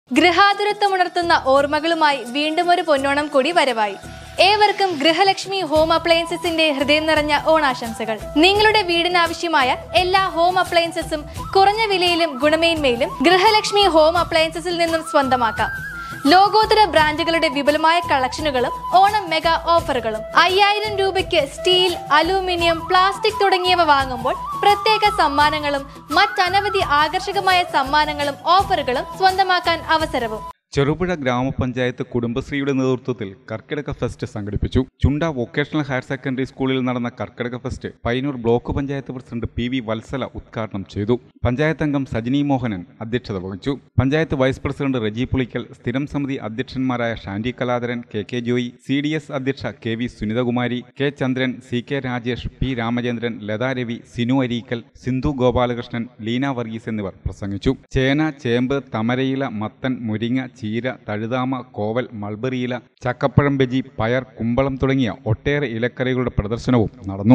ഗൃഹാതുരത്വമുണർത്തുന്ന ഓർമ്മകളുമായി വീണ്ടും ഒരു പൊന്നോണം കൂടി വരവായി ഏവർക്കും ഗൃഹലക്ഷ്മി ഹോം അപ്ലയൻസസിന്റെ ഹൃദയം നിറഞ്ഞ ഓണാശംസകൾ നിങ്ങളുടെ വീടിനാവശ്യമായ എല്ലാ ഹോം അപ്ലയൻസസും കുറഞ്ഞ വിലയിലും ഗുണമേന്മയിലും ഗൃഹലക്ഷ്മി ഹോം അപ്ലയൻസസിൽ നിന്നും സ്വന്തമാക്കാം ലോകോത്തര ബ്രാൻഡുകളുടെ വിപുലമായ കളക്ഷനുകളും ഓണം മെഗാ ഓഫറുകളും അയ്യായിരം രൂപയ്ക്ക് സ്റ്റീൽ അലൂമിനിയം പ്ലാസ്റ്റിക് തുടങ്ങിയവ വാങ്ങുമ്പോൾ പ്രത്യേക സമ്മാനങ്ങളും മറ്റനവധി ആകർഷകമായ സമ്മാനങ്ങളും ഓഫറുകളും സ്വന്തമാക്കാൻ അവസരവും ചെറുപുഴ ഗ്രാമപഞ്ചായത്ത് കുടുംബശ്രീയുടെ നേതൃത്വത്തിൽ കർക്കിടക ഫെസ്റ്റ് സംഘടിപ്പിച്ചു ചുണ്ട വൊക്കേഷണൽ ഹയർ സെക്കൻഡറി സ്കൂളിൽ നടന്ന Karkidaka fest Payyanur block panchayat president P V Vatsala ഉദ്ഘാടനം ചെയ്തു പഞ്ചായത്ത് അംഗം സജിനി മോഹനൻ അധ്യക്ഷത വഹിച്ചു പഞ്ചായത്ത് വൈസ് പ്രസിഡന്റ് റജി പുളിക്കൽ സ്ഥിരം സമിതി അധ്യക്ഷന്മാരായ Shandy Kaladharan K K Joy C D S അധ്യക്ഷ K V Sunithakumari K Chandran C K Rajesh P Ramachandran Latha Ravi Sinu Areekkal Sindhu Gopalakrishnan Leena Varghese എന്നിവർ പ്രസംഗിച്ചു ചേന ചേമ്പ് തമരയില മത്തൻ മുരിങ്ങ ചീര തഴുതാമ കോവൽ മൾബറിയില ചക്കപ്പഴം ബജി പയർ കുമ്പളം തുടങ്ങിയ ഒട്ടേറെ ഇലക്കറികളുടെ പ്രദർശനവും നടന്നു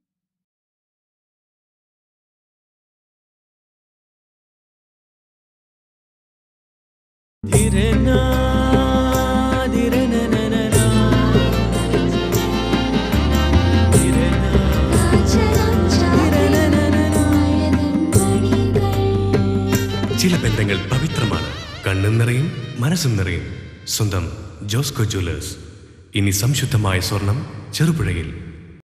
ചില ബന്ധങ്ങൾ പവിത്രമാണ് കണ്ണും നിറയും മനസ്സും നിറയും സ്വന്തം ജോസ്കോ ജ്വല്ലേഴ്സ് ഇനി സംശുദ്ധമായ സ്വർണം ചെറുപുഴയിൽ